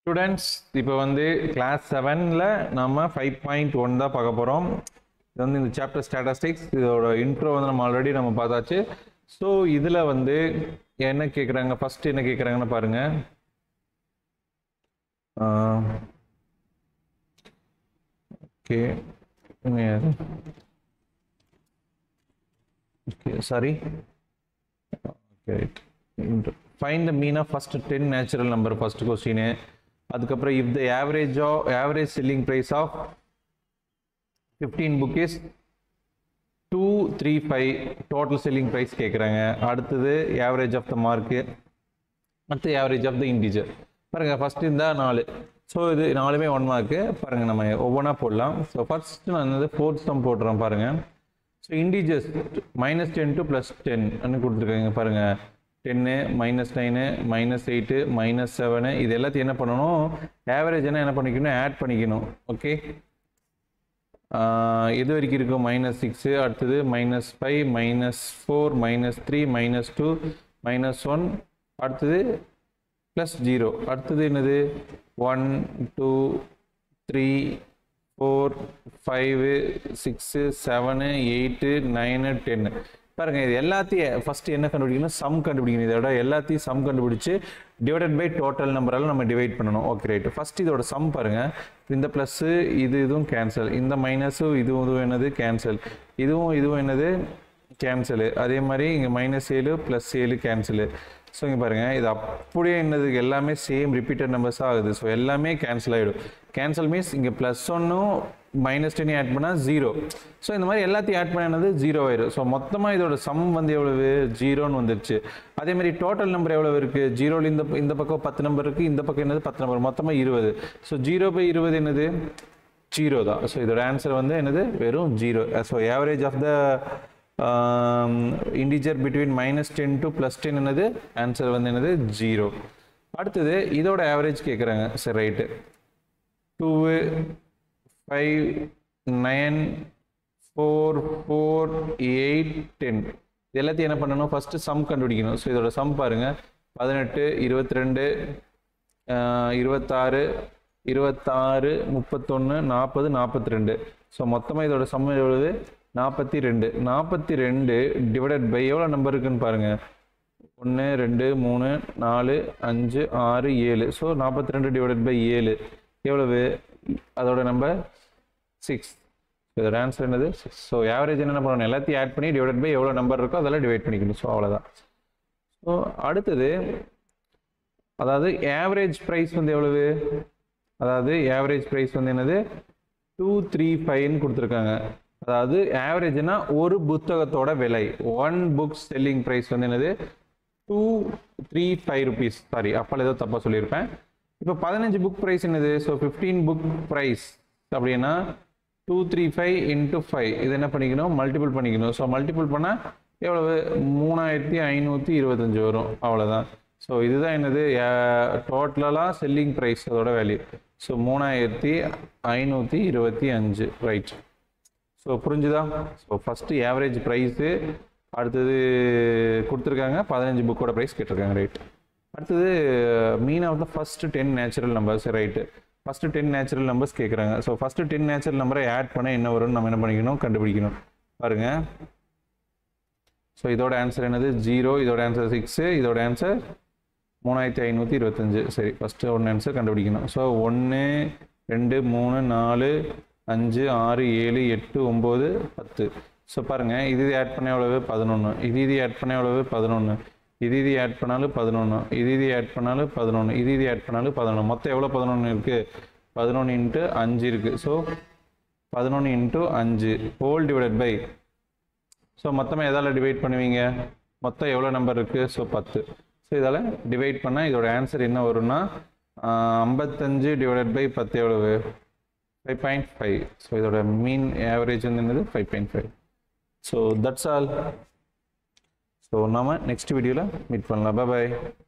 students இப்போ வந்து class செவனில் நம்ம ஃபைவ் பாயிண்ட் ஒன் தான் பார்க்க போகிறோம் இது வந்து இந்த சாப்டர் ஸ்டாட்டிஸ்டிக்ஸ் இதோட இன்ட்ரோ வந்து நம்ம ஆல்ரெடி நம்ம பார்த்தாச்சு ஸோ இதில் வந்து என்ன கேட்குறாங்க ஃபர்ஸ்ட் என்ன கேட்குறாங்கன்னு பாருங்க okay okay sorry okay right find the mean of first ten natural number first question அதுக்கப்புறம் if the average of average selling price of fifteen book is two three five total selling price கேட்குறாங்க அடுத்தது average of the mark அடுத்து average of the integer பாருங்கள் first இந்த நாலு so இது நாலுமே one mark பாருங்கள் நம்ம ஒவ்வொன்றா போடலாம் ஸோ ஃபர்ஸ்ட் நான் வந்து ஃபோர்த் சம் போடுறேன் பாருங்கள் so integers minus ten to plus ten கொடுத்துருக்காங்க பாருங்கள் ten minus nine minus eight minus seven இது எல்லாத்தையும் என்ன பண்ணணும் ஆவரேஜ் என்ன என்ன பண்ணிக்கணும் ஆட் பண்ணிக்கணும் ஓகே எது வரைக்கும் இருக்கும் மைனஸ் சிக்ஸு அடுத்தது minus five minus four minus three minus two minus one அடுத்தது ப்ளஸ் ஜீரோ அடுத்தது என்னது one two three four five six seven eight nine ten பாருங்க இது எல்லாத்தையும் ஃபர்ஸ்ட் என்ன கண்டுபிடிக்கணும் சம் கண்டுபிடிக்கணும் இதோட எல்லாத்தையும் சம் கண்டுபிடிச்சு டிவைடட் பை டோட்டல் நம்பரால் நம்ம டிவைட் பண்ணணும் ஓகே ரைட் ஃபர்ஸ்ட் இதோட சம் பாருங்க இந்த ப்ளஸ்ஸு இது இதுவும் கேன்சல் இந்த மைனஸும் இதுவும் இதுவும் என்னது கேன்சல் இதுவும் இதுவும் என்னது கேன்சலு அதே மாதிரி இங்கே மைனஸ் ஏழு ப்ளஸ் ஏழு கேன்சலு ஸோ இங்கே பாருங்கள் இது அப்படியே என்னது எல்லாமே சேம் ரிப்பீட்டட் நம்பர்ஸாக ஆகுது ஸோ எல்லாமே கேன்சல் ஆகிடும் கேன்சல் மீன்ஸ் இங்கே ப்ளஸ் ஒன்னும் மைனஸ் டென் ஆட் பண்ணால் ஜீரோ ஸோ இந்த மாதிரி எல்லாத்தையும் ஆட் பண்ணது ஜீரோ ஆயிடும் ஸோ மொத்தமாக இதோட சம் வந்து எவ்வளவு ஜீரோன்னு வந்துருச்சு அதே மாதிரி டோட்டல் நம்பர் எவ்வளவு இருக்குது ஜீரோவில் இந்த இந்த பக்கம் பத்து நம்பர் இருக்குது இந்த பக்கம் என்னது பத்து நம்பர் மொத்தமாக இருபது ஸோ ஜீரோ பை இருபது என்னது ஜீரோ தான் ஸோ இதோட ஆன்சர் வந்து என்னது வெறும் zero so average of the integer between minus ten to plus ten என்னது ஆன்சர் வந்து என்னது ஜீரோ அடுத்தது இதோட ஆவரேஜ் கேட்குறாங்க சரி right two five nine four four eight ten இது எல்லாத்தையும் என்ன பண்ணணும் ஃபஸ்ட்டு சம் கண்டுபிடிக்கணும் ஸோ இதோட சம் பாருங்கள் பதினெட்டு இருபத்தி ரெண்டு இருபத்தாறு இருபத்தாறு முப்பத்தொன்று நாற்பது நாற்பத்தி ரெண்டு ஸோ மொத்தமாக இதோட சம் எவ்வளவு நாற்பத்தி ரெண்டு நாற்பத்தி ரெண்டு டிவைடட் பை எவ்வளோ நம்பர் இருக்குன்னு பாருங்கள் ஒன்று ரெண்டு மூணு நாலு அஞ்சு ஆறு ஏழு ஸோ நாற்பத்தி ரெண்டு டிவைடட் பை ஏழு எவ்வளவு அதோட நம்பர் சிக்ஸ் இதோட ஆன்சர் என்னது ஸோ ஆவரேஜ் என்ன பண்ணணும் எல்லாத்தையும் ஆட் பண்ணி டிவைட் பை எவ்வளோ நம்பர் இருக்கோ அதெல்லாம் டிவைட் பண்ணிக்கணும் ஸோ அவ்வளோதான் ஸோ அடுத்தது அதாவது ஆவரேஜ் ப்ரைஸ் வந்து எவ்வளவு அதாவது ஆவரேஜ் ப்ரைஸ் வந்து என்னது டூ த்ரீ ஃபைவ்னு கொடுத்துருக்காங்க அதாவது ஆவரேஜ்னா ஒரு புத்தகத்தோட விலை ஒன் புக் செல்லிங் ப்ரைஸ் வந்து என்னது two three five rupees sorry அப்போ ஏதோ தப்பாக சொல்லியிருப்பேன் இப்போ பதினஞ்சு புக் ப்ரைஸ் என்னது ஸோ ஃபிஃப்டீன் புக் ப்ரைஸ் அப்படின்னா two three five into five இது என்ன பண்ணிக்கணும் மல்டிபிள் பண்ணிக்கணும் ஸோ மல்டிபிள் பண்ணால் எவ்வளவு மூணாயிரத்தி ஐநூற்றி இருபத்தஞ்சு வரும் அவ்வளோதான் ஸோ இதுதான் என்னது டோட்டலாக செல்லிங் ப்ரைஸ் அதோட வேல்யூ ஸோ மூணாயிரத்தி ஐநூற்றி இருபத்தி அஞ்சு ரைட் ஸோ புரிஞ்சுதா ஸோ ஃபஸ்ட்டு ஆவரேஜ் ப்ரைஸு அடுத்தது கொடுத்துருக்காங்க பதினஞ்சு புக்கோட ப்ரைஸ் கேட்டிருக்காங்க ரைட் அடுத்தது mean of the first ten natural numbers right first ten natural numbers கேட்குறாங்க ஸோ ஃபஸ்ட்டு டென் நேச்சுரல் நம்பரை ஆட் பண்ண என்ன வரும்னு நம்ம என்ன பண்ணிக்கணும் கண்டுபிடிக்கணும் பாருங்க ஸோ இதோட ஆன்சர் என்னது ஜீரோ இதோட ஆன்சர் சிக்ஸு இதோட ஆன்சர் மூணாயிரத்தி ஐநூற்றி இருபத்தஞ்சு சரி ஃபஸ்ட்டு ஒன்று ஆன்சர் கண்டுபிடிக்கணும் ஸோ ஒன்று ரெண்டு மூணு நாலு அஞ்சு ஆறு ஏழு எட்டு ஒம்பது பத்து ஸோ பாருங்கள் இது இது ஆட் பண்ண எவ்வளவு பதினொன்று இது இது ஆட் பண்ண எவ்வளவு பதினொன்று இது இது ஆட் பண்ணாலும் பதினொன்று இது இது ஆட் பண்ணாலும் பதினொன்று இது இது ஆட் பண்ணாலும் பதினொன்று மொத்தம் எவ்வளோ பதினொன்று இருக்குது பதினொன்று இன்ட்டு அஞ்சு இருக்குது ஸோ பதினொன்று இன்ட்டு அஞ்சு ஹோல் டிவைடட் பை ஸோ மொத்தமாக எதால் டிவைட் பண்ணுவீங்க மொத்தம் எவ்வளோ நம்பர் இருக்குது ஸோ பத்து ஸோ இதால் டிவைட் பண்ணால் இதோட ஆன்சர் என்ன வரும்னா ஐம்பத்தஞ்சு டிவைடட் பை பத்து எவ்வளவு ஃபைவ் பாயிண்ட் ஃபைவ் ஸோ இதோட மீன் ஆவரேஜ் வந்து என்னது five point five so that's all so நாம நெக்ஸ்ட் வீடியோவில் மீட் பண்ணலாம் பாய்